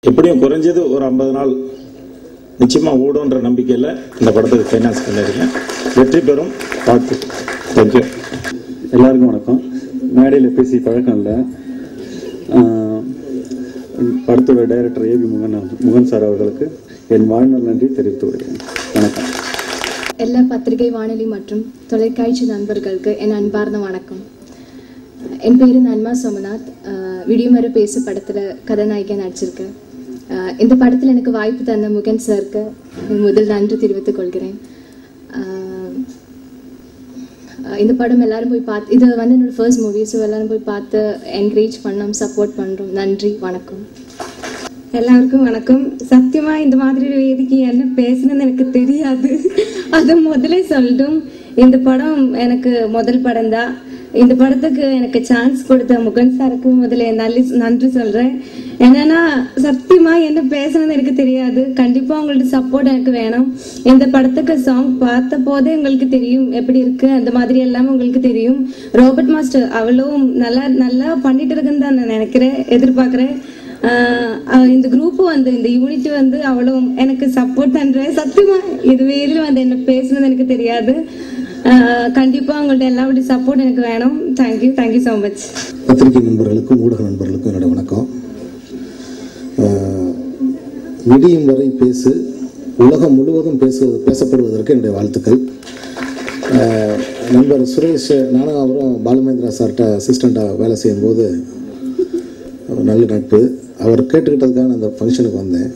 எப்படியும் குறைஞ்சது ஒரு ஐம்பது நாள் நிச்சயமா ஓடுன்ற நம்பிக்கையில் இந்த படத்துக்கு ஃபைனான்ஸ் பண்ணிருக்கேன் வெற்றி பெறும் பார்த்து தேங்க்யூ எல்லாருக்கும் வணக்கம் மேடையில் பேசி பழக்கம் இல்லை ஆஹ் படத்தோட டைரக்டர் ஏபி முகன் முகன் சார் அவர்களுக்கு என் வாழ்நாள் நன்றி தெரிவித்து வருகிறேன் வணக்கம் எல்லா பத்திரிகை வானொலி மற்றும் தொலைக்காட்சி நண்பர்களுக்கு என் அன்பார்ந்த வணக்கம் என் பேரு நன்மா சோமநாத் அஹ், விடியுமறு பேசு படத்துல கதாநாயகியா நடிச்சிருக்கேன் அஹ், இந்த படத்துல எனக்கு வாய்ப்பு தந்த முகன் சாருக்கு முதல் நன்றி தெரிவித்துக் கொள்கிறேன் அஹ், அஹ், இந்த படம் எல்லாரும் போய் பார்த்து இது வந்து என்னோட ஃபர்ஸ்ட் மூவி ஸோ எல்லாரும் போய் பார்த்து என்கரேஜ் பண்ணோம் சப்போர்ட் பண்றோம் நன்றி வணக்கம் எல்லாருக்கும் வணக்கம் சத்தியமா இந்த மாதிரி ஒரு வேதிக்கு என்ன பேசணும்னு எனக்கு தெரியாது அதை முதல்ல சொல்லட்டும் இந்த படம் எனக்கு முதல் படம் தான் இந்த படத்துக்கு எனக்கு சான்ஸ் கொடுத்த முகன் சாருக்கு முதல்ல நல்லி நன்றி சொல்றேன் என்னன்னா சத்தியமா என்ன பேசணும்னு எனக்கு தெரியாது கண்டிப்பா உங்களோட சப்போர்ட் எனக்கு வேணும் இந்த படத்துக்கு சாங் பார்த்த போதே உங்களுக்கு தெரியும் எப்படி இருக்கு அந்த மாதிரி எல்லாமே உங்களுக்கு தெரியும் ரோபர்ட் மாஸ்டர் அவ்வளவும் நல்லா நல்லா பண்ணிட்டு இருக்குன்னு தான் நான் நினைக்கிறேன் எதிர்பார்க்கிறேன் ஆஹ் ஆஹ் இந்த குரூப் வந்து இந்த யூனிட் வந்து அவ்வளோ எனக்கு சப்போர்ட் பண்றேன் சத்தியமா இது வேலையில் வந்து என்ன பேசணும்னு எனக்கு தெரியாது ஆஹ் கண்டிப்பா உங்கள்ட்ட எல்லாருடைய சப்போர்ட் எனக்கு வேணும் தேங்க்யூ தேங்க்யூ ஸோ மச் பத்திரிகை நண்பர்களுக்கும் ஊடக நண்பர்களுக்கும் என்னோட வணக்கம் ஆஹ் விடியும் வரை பேசு உலகம் முழுவதும் பேசு பேசப்படுவதற்கு என்னுடைய வாழ்த்துக்கள் ஆஹ் நண்பர் சுரேஷ் நானும் அவரும் பாலுமேந்திரா சார்கிட்ட அசிஸ்டண்ட்டாக வேலை செய்யும்போது ஒரு நல்ல நட்பு அவர் கேட்டுக்கிட்டதுக்காக அந்த ஃபங்க்ஷனுக்கு வந்தேன்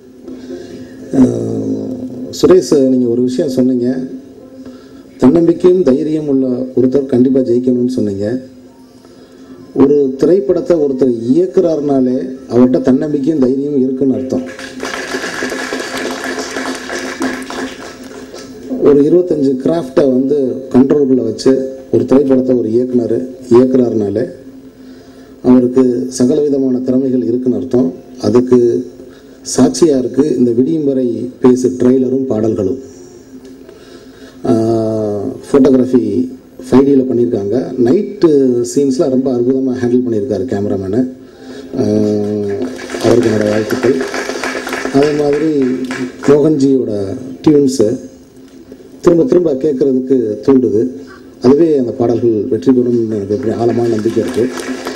ஆஹ் சுரேஷ் நீங்கள் ஒரு விஷயம் சொன்னீங்க தன்னம்பிக்கையும் தைரியம் உள்ள ஒருத்தர் கண்டிப்பாக ஜெயிக்கணும்னு சொன்னீங்க ஒரு திரைப்படத்தை ஒருத்தர் இயக்குறாருனாலே அவர்கிட்ட தன்னம்பிக்கையும் தைரியமும் இருக்குன்னு அர்த்தம் ஒரு இருபத்தஞ்சு கிராஃப்டை வந்து கண்ட்ரோலுக்குள்ளே வச்சு ஒரு திரைப்படத்தை ஒரு இயக்குனர் இயக்குறாருனாலே அவருக்கு சகல விதமான திறமைகள் இருக்குன்னு அர்த்தம் அதுக்கு சாட்சியாக இருக்குது இந்த விடியும் வரை பேசு ட்ரெய்லரும் பாடல்களும் ஃபோட்டோகிராஃபி ஃபைடியில் பண்ணியிருக்காங்க நைட்டு சீன்ஸில் ரொம்ப அற்புதமாக ஹேண்டில் பண்ணியிருக்காரு கேமராமேனு அவருக்கு என்னோட வாழ்த்துக்கள் அதே மாதிரி மோகன்ஜியோட டியூன்ஸு திரும்ப திரும்ப கேட்குறதுக்கு தூண்டுது அதுவே அந்த பாடல்கள் வெற்றி பெறும்னு எனக்கு ஒரு ஆழமான நம்பிக்கை இருக்குது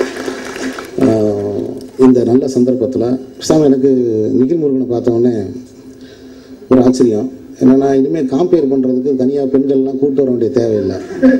இந்த நல்ல சந்தர்ப்பத்தில் பேசாமல் எனக்கு நிகில் முருகனை பார்த்த உடனே ஒரு ஆச்சரியம் என்னன்னா இனிமேல் காம்பேர் பண்ணுறதுக்கு தனியாக பெண்கள்லாம் கூட்டு வர வேண்டிய தேவையில்லை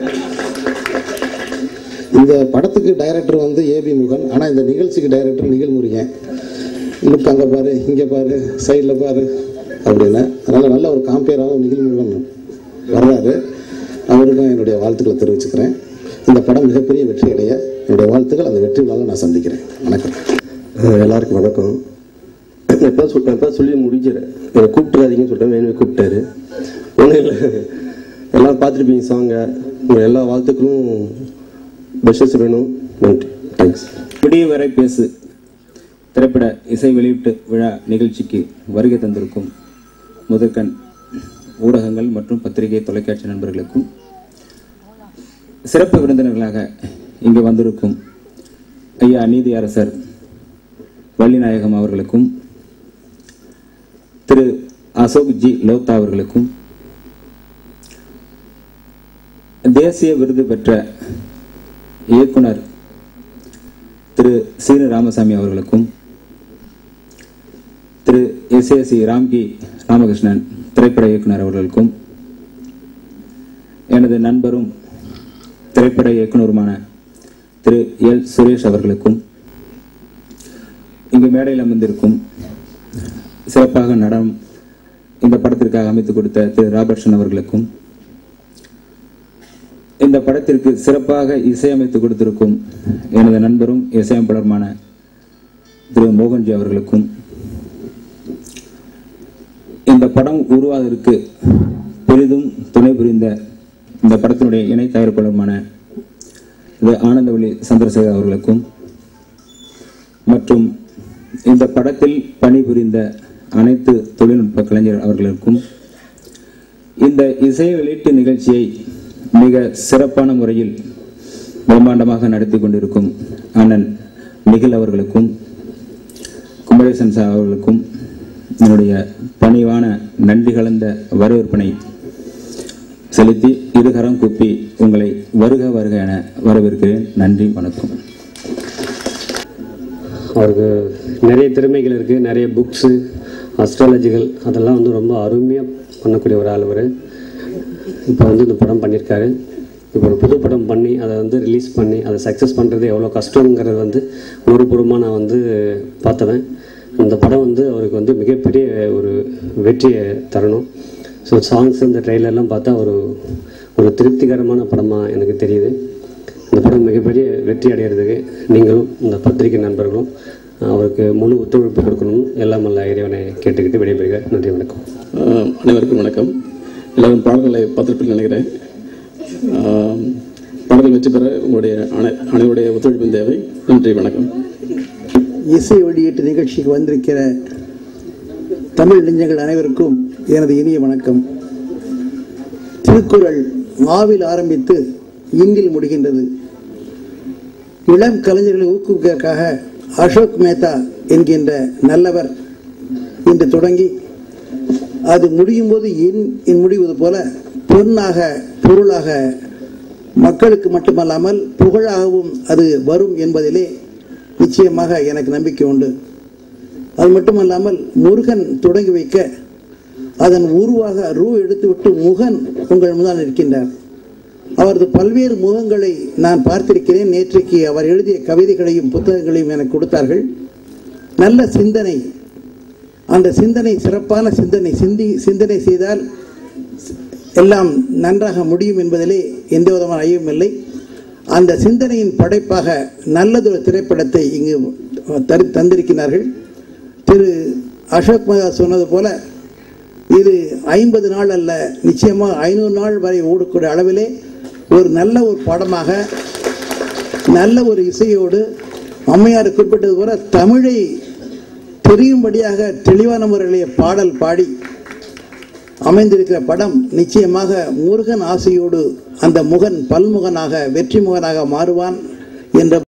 இந்த படத்துக்கு டைரக்டர் வந்து ஏபி முகன் ஆனால் இந்த நிகழ்ச்சிக்கு டைரக்டர் நிகில் முருகன் லுக் அங்கே பாரு இங்கே பாரு சைடில் பாரு அப்படின்னு அதனால் நல்ல ஒரு காம்பேராகவும் நிகில் முருகன் வர்றாரு அவருக்கும் என்னுடைய வாழ்த்துக்களை தெரிவிச்சுக்கிறேன் இந்த படம் மிகப்பெரிய வெற்றி அடைய என்னுடைய வாழ்த்துக்கள் அந்த வெற்றி விழாவில் நான் சந்திக்கிறேன் வணக்கம் எல்லாருக்கும் வணக்கம் எப்போ சொல் எப்போ சொல்லி முடிக்கிறேன் என்னை கூப்பிட்டுறாதீங்கன்னு சொல்லிட்டேன் வேணுமே கூப்பிட்டாரு ஒன்றும் இல்லை எல்லாம் பார்த்துருப்பீங்க சாங்கை உங்கள் எல்லா வாழ்த்துக்களும் பெஸ்டஸ் வேணும் நன்றி தேங்க்ஸ் விடிய வரை பேசு திரைப்பட இசை வெளியீட்டு விழா நிகழ்ச்சிக்கு வருகை தந்திருக்கும் முதற்கண் ஊடகங்கள் மற்றும் பத்திரிகை தொலைக்காட்சி நண்பர்களுக்கும் சிறப்பு விருந்தினர்களாக இங்கு வந்திருக்கும் ஐயா நீதி அரசர் வள்ளிநாயகம் அவர்களுக்கும் திரு அசோக் ஜி லோத்தா அவர்களுக்கும் தேசிய விருது பெற்ற இயக்குனர் திரு சீனு ராமசாமி அவர்களுக்கும் திரு எஸ் எஸ் ராம்கி ராமகிருஷ்ணன் திரைப்பட இயக்குனர் அவர்களுக்கும் எனது நண்பரும் திரைப்பட இயக்குனருமான திரு எல் சுரேஷ் அவர்களுக்கும் இங்கு மேடையில் அமர்ந்திருக்கும் சிறப்பாக நடனம் இந்த படத்திற்காக அமைத்துக் கொடுத்த திரு ராபர்ட்சன் அவர்களுக்கும் இந்த படத்திற்கு சிறப்பாக இசையமைத்து கொடுத்திருக்கும் எனது நண்பரும் இசையமைப்பாளருமான திரு மோகன்ஜி அவர்களுக்கும் இந்த படம் உருவாவதற்கு பெரிதும் துணை புரிந்த இந்த படத்தினுடைய இணை தயாரிப்பாளருமான திரு ஆனந்தவழி சந்திரசேகர் அவர்களுக்கும் மற்றும் இந்த படத்தில் பணிபுரிந்த அனைத்து தொழில்நுட்ப கலைஞர் அவர்களுக்கும் இந்த இசை வெளியீட்டு நிகழ்ச்சியை மிக சிறப்பான முறையில் பிரம்மாண்டமாக நடத்தி கொண்டிருக்கும் அண்ணன் நிகில் அவர்களுக்கும் குமரேசன் சார் அவர்களுக்கும் என்னுடைய பணிவான நன்றி கலந்த வரவேற்பினை செலுத்தி இருகரம் குப்பி உங்களை வருக வருக என வரவேற்கிறேன் நன்றி வணக்கம் அவருக்கு நிறைய திறமைகள் இருக்குது நிறைய புக்ஸு அஸ்ட்ராலஜிகள் அதெல்லாம் வந்து ரொம்ப அருமையாக பண்ணக்கூடிய ஒரு ஆள் அவர் இப்போ வந்து இந்த படம் பண்ணியிருக்காரு இப்போ ஒரு புது படம் பண்ணி அதை வந்து ரிலீஸ் பண்ணி அதை சக்ஸஸ் பண்ணுறது எவ்வளோ கஷ்டங்கிறது வந்து உணர்வுபூர்வமாக நான் வந்து பார்த்தவன் அந்த படம் வந்து அவருக்கு வந்து மிகப்பெரிய ஒரு வெற்றியை தரணும் ஸோ சாங்ஸ் இந்த ட்ரெய்லர்லாம் பார்த்தா ஒரு ஒரு திருப்திகரமான படமாக எனக்கு தெரியுது இந்த படம் மிகப்பெரிய வெற்றி அடைகிறதுக்கு நீங்களும் இந்த பத்திரிகை நண்பர்களும் அவருக்கு முழு ஒத்துழைப்பு கொடுக்கணும் எல்லாம் அல்ல இறைவனை கேட்டுக்கிட்டு விடைபெறுகிறேன் நன்றி வணக்கம் ஆஹ் அனைவருக்கும் வணக்கம் எல்லாரும் பாடல்களை பார்த்துருப்பீங்கன்னு நினைக்கிறேன் ஆஹ் பாடல் வெற்றி பெற உங்களுடைய அனை அனைவருடைய ஒத்துழைப்பின் தேவை நன்றி வணக்கம் இசை வெளியீட்டு நிகழ்ச்சிக்கு வந்திருக்கிற தமிழ் நெஞ்சங்கள் அனைவருக்கும் எனது இனிய வணக்கம் திருக்குறள் ஆவில் ஆரம்பித்து இந்தில் முடிகின்றது இளம் கலைஞர்களை ஊக்குவிப்பதற்காக அசோக் மேத்தா என்கின்ற நல்லவர் இன்று தொடங்கி அது முடியும் போது இன் இன் முடிவது போல பொன்னாக பொருளாக மக்களுக்கு மட்டுமல்லாமல் புகழாகவும் அது வரும் என்பதிலே நிச்சயமாக எனக்கு நம்பிக்கை உண்டு அது மட்டுமல்லாமல் முருகன் தொடங்கி வைக்க அதன் உருவாக ரூ எடுத்துவிட்டு முகன் உங்கள் முன்னால் இருக்கின்றார் அவரது பல்வேறு முகங்களை நான் பார்த்திருக்கிறேன் நேற்றைக்கு அவர் எழுதிய கவிதைகளையும் புத்தகங்களையும் எனக்கு கொடுத்தார்கள் நல்ல சிந்தனை அந்த சிந்தனை சிறப்பான சிந்தனை சிந்தி சிந்தனை செய்தால் எல்லாம் நன்றாக முடியும் என்பதிலே எந்த விதமான ஐயமும் இல்லை அந்த சிந்தனையின் படைப்பாக நல்லதொரு திரைப்படத்தை இங்கு தரு தந்திருக்கிறார்கள் திரு அசோக் மகா சொன்னது போல இது ஐம்பது நாள் அல்ல நிச்சயமாக ஐநூறு நாள் வரை ஓடக்கூடிய அளவிலே ஒரு நல்ல ஒரு படமாக நல்ல ஒரு இசையோடு அம்மையார் குறிப்பிட்டது போல தமிழை தெரியும்படியாக தெளிவான முறையிலே பாடல் பாடி அமைந்திருக்கிற படம் நிச்சயமாக முருகன் ஆசையோடு அந்த முகன் பல்முகனாக வெற்றி முகனாக மாறுவான் என்ற